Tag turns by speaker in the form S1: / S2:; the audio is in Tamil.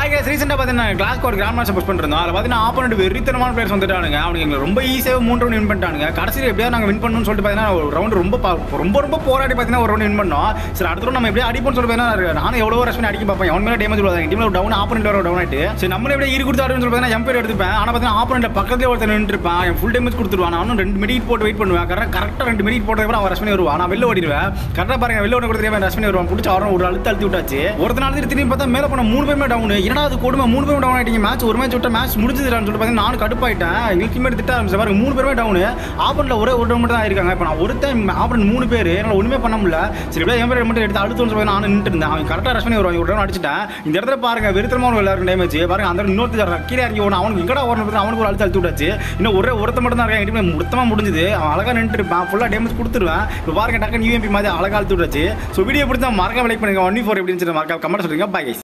S1: ஹாய் கேஸ் ரீசெண்டாக பார்த்தீங்கன்னா glass coat grand master push பண்ணிருந்தோம் அதில் பார்த்தீங்கன்னா ஆப்போனட் வெறித்தனமான பிளேயர்ஸ் வந்துட்டானுங்க அவனுக்கு எங்களை ரொம்ப ஈஸியாக மூணு ரவுண்ட் வின் பண்ணிட்டானுங்க கடைசியில் எப்படியா நாங்கள் வின் பண்ணணும்னு சொல்லிட்டு பார்த்தீங்கன்னா ஒரு ரவுண்ட் ரொம்ப பா- ரொம்ப ரொம்ப போராடி பார்த்தீங்கன்னா ஒரு ரவுண்ட் வின் பண்ணோம் சரி அடுத்த round நம்ம எப்படியா அடிப்போம்னு சொல்லிட்டு பார்த்தீங்கன்னா நானும் எவ்வளோ ரஷ் பண்ணி அடிக்க பார்ப்பேன் அவன் மேலே டேமேஜ் விழுவாங்க டீமில் டவுன் ஆப்போனட் வர டவுன் ஆயிட்டு சரி நம்மளே எப்படியா ஈடு கொடுத்து ஆடுன்னு சொல்லி பார்த்தீங்கன்னா எம்பேர் எடுத்துப்பேன் ஆனால் பார்த்தீங்கன்னா ஆப்போனட் பக்கத்துலேயே ஒருத்தர் நின்றுருப்பான் என் ஃபுல் டேமேஜ் கொடுத்துருவான் நானும் ரெண்டு மினிட் போட்டு வெயிட் பண்ணுவேன் கரெக்டாக கரெக்டாக ரெண்டு மினிட் போட்டதுக்கு அவன் ரஷ் பண்ணி வருவான் நான் வெளில ஓடிடுவேன் கரெக்டாக பாருங்க வெளில ஓட கொடுத்து ரஷ் பண்ணி வருவான் பிடிச்சி அவரும் ஒரு அழுத்த அழுத்தி விட்டாச்சு ஒருத்த நாள் திரும்பி பார்த்தா மேலே போன மூணு பேருமே டவுன் என்னடா அது கொடுமை மூணு பேரும் டவுன் ஆயிட்டீங்க மேட்ச் ஒரு மேட்ச் விட்ட மேட்ச் முடிஞ்சதுடான்னு சொல்லிட்டு பார்த்தீங்கன்னா நானும் கடுப்பாயிட்டேன் எங்களுக்கு மேலே திட்ட ஆரம்பிச்சு பாருங்க மூணு பேருமே டவுன் ஆப்பனில் ஒரே ஒரு டவுன் மட்டும் தான் இருக்காங்க இப்போ நான் ஒரு டைம் ஆப்பன் மூணு பேர் என்னால் ஒன்றுமே பண்ண முடியல சரி எப்படியா என் பேர் மட்டும் எடுத்து அழுத்தம்னு சொல்லி நான் நின்றுட்டு இருந்தேன் அவன் கரெக்டாக ரஷ் பண்ணி வருவான் ஒரு டவுன் அடிச்சிட்டேன் இந்த இடத்துல பாருங்க வெறுத்தரமான ஒரு எல்லாருக்கும் டேமேஜ் பாருங்க அந்த இன்னொருத்தர் கீழே இறங்கி ஓடணும் அவனுக்கு எங்கடா ஓடணும் அவனுக்கு ஒரு அழுத்த அழுத்தி விட்டாச்சு இன்னும் ஒரே ஒருத்த மட்டும் தான் இருக்கான் என் மொத்தமாக முடிஞ்சது அவன் அழகாக நின்றுட்டு இருப்பான் ஃபுல்லாக டேமேஜ் கொடுத்துருவேன் இப்போ பாருங்க டக்குன்னு யூஎம்பி மாதிரி அழகாக அழுத்தி விட்டாச்சு ஸோ வீடியோ பிடிச்சா மறக்காம லைக் பண்ணுங்க ஒன் ஃபோர் எப்படின்னு சொல்லி மறக்காம கமெண்ட் சொல்லுங்க பாய்